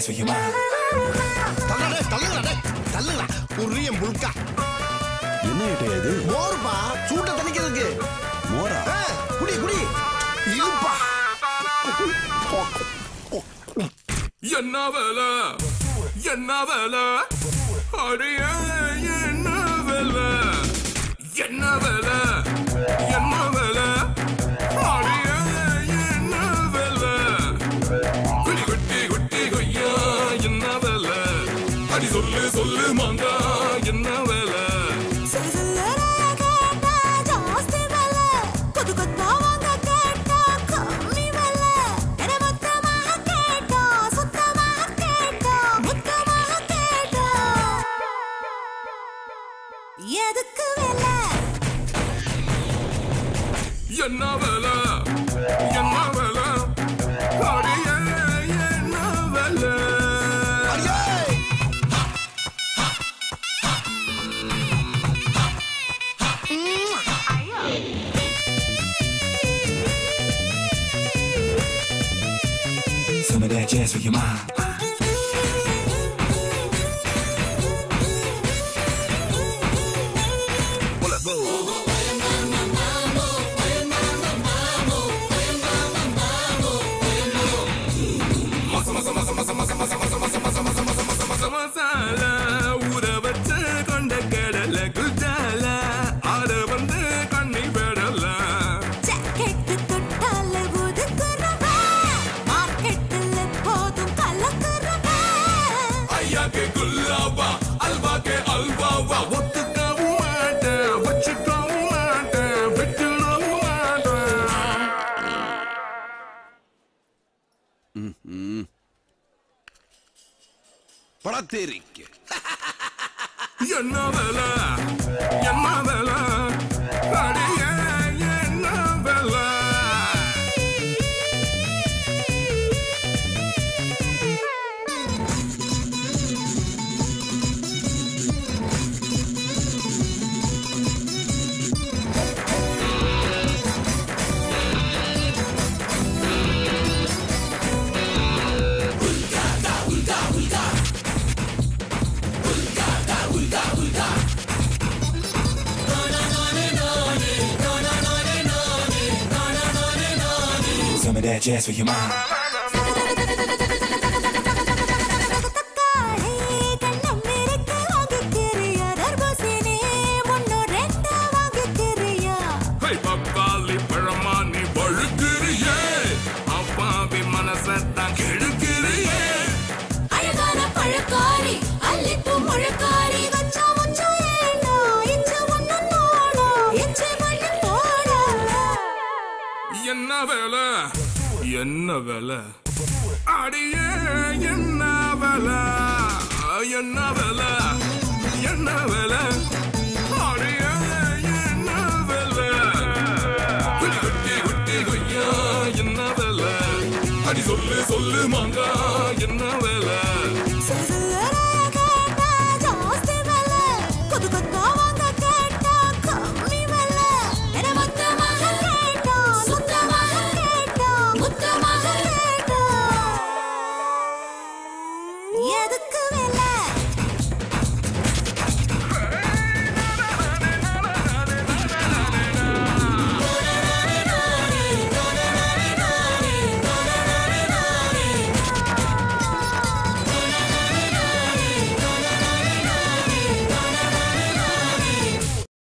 dance with your mind. தள்ளுடா தள்ளுடா டேய், தள்ளுடா உரிய முழுக்கா என்ன ஏட்டையா இது மோர்பா சூட்ட தணிக்கிறதுக்கு மோரா ஆ, குடி குடி இழுப்பா என்ன வேலை என்ன வேலை அடைய என்ன வேலை என்ன வேலை என்ன வேலை அடைய என்ன வேலை குடி குட்டி குட்டி கொய்யா என்ன வேலை அடி சொல்லு சொல்லு மாங்கா என்ன வேலை எதுக்கு வேலை என்ன வேலை என்ன வேலை அடைய என்ன வேலை அடியே Some of that jazz with your mind. Masala ஊற வச்சு கொண்ட கடல குஜால ஆட வந்து கண்ணி பெடல ஜாக்கெட்டு தொட்டால ஒதுக்குறவா மார்க்கெட்டில் எப்போதும் கலக்குறவா ஐயாக்கு குல்லாவா அல்வாக்கு அல்வாவா ஒத்துக்கவும் மாட்டேன் வச்சுக்கவும் மாட்டேன் விட்டுடவும் மாட்டேன் படத்தேரிக்கு என்ன வேலை என்ன வேலை அடியே என்ன வேலை Some of that jazz with your mind. தக்காளி கண்ணம் இருக்கு வாங்கிக்கிறியா தர்பூசணி ஒன்னு ரெண்டு வாங்கிக்கிறியா ஹை பப்பாளி பழமா நீ பழுக்கிறியே அப்பாவி மனசத்தான் கெடுக்கிறியே அழகான பழக்காரி அல்லிப்பு முழக்காரி வச்சா வச்சா ஏண்டா இச்சு ஒன்னு நாடா இச்சு மண்ணு போடா என்ன வேலை என்ன வேலை அடியே என்ன வேலை என்ன வேலை என்ன வேலை அடியே என்ன வேலை குட்டி குட்டி குட்டி கொய்யா என்ன வேலை அடி சொல்லு சொல்லு மாங்கா என்ன வேலை சிறுசிறுலைய கேட்டா ஜாஸ்தி விலை. கொத்து கொத்தா வாங்க கேட்டா கம்மி விலை. என மொத்தமாக கேட்டா, சுத்தமாக கேட்டா, மொத்தமாக கேட்டா. எதுக்கு விலை